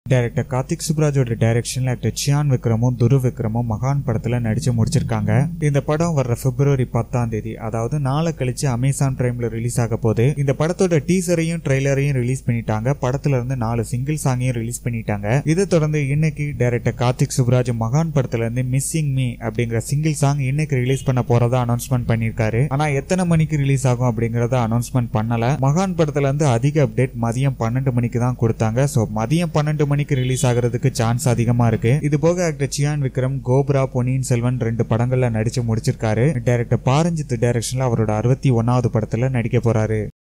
director Karthik சுப்ராஜோட டைரக்ஷன்ல actor cyan விக்ரமும் துரு விக்ரமும் மகான் படத்துல நடிச்சு முடிச்சிருக்காங்க இந்த படம் வர்ற பிப்ரவரி பத்தாம் தேதி அதாவது நாளை கழிச்சு அமேசான் பிரைம்ல ரிலீஸ் ஆக போகுது இந்த படத்தோட டீசரையும் ட்ரெய்லரையும் ரிலீஸ் பண்ணிட்டாங்க படத்துல இருந்து நாலு சிங்கிள் சாங்கையும் ரிலீஸ் பண்ணிட்டாங்க இதை தொடர்ந்து இன்னைக்கு டைரக்டர் கார்த்திக் சுப்ராஜ் மகான் படத்துல இருந்து மிஸ்ஸிங் மீ அப்படிங்கிற சிங்கிள் சாங் இன்னைக்கு ரிலீஸ் பண்ண போறதா அனௌன்ஸ்மெண்ட் பண்ணிருக்காரு ஆனா எத்தனை மணிக்கு ரிலீஸ் ஆகும் அப்படிங்கறத அனௌன்ஸ்மெண்ட் பண்ணல மகான் படத்துல இருந்து அதிக அப்டேட் மதியம் பன்னெண்டு மணிக்கு தான் கொடுத்தாங்க சோ மதியம் பன்னெண்டு மணிக்கு ரிலீஸ் ஆகிறதுக்கு சான்ஸ் அதிகமா இருக்கு இது போக ஆக்டர் சியான் விக்ரம் கோப்ரா பொன்னியின் செல்வன் ரெண்டு படங்கள்ல நடிச்சு முடிச்சிருக்காரு டைரக்டர் பாரஞ்சித் டைரக்ஷன்ல அவரோட அறுபத்தி ஒன்னாவது படத்துல நடிக்க போறாரு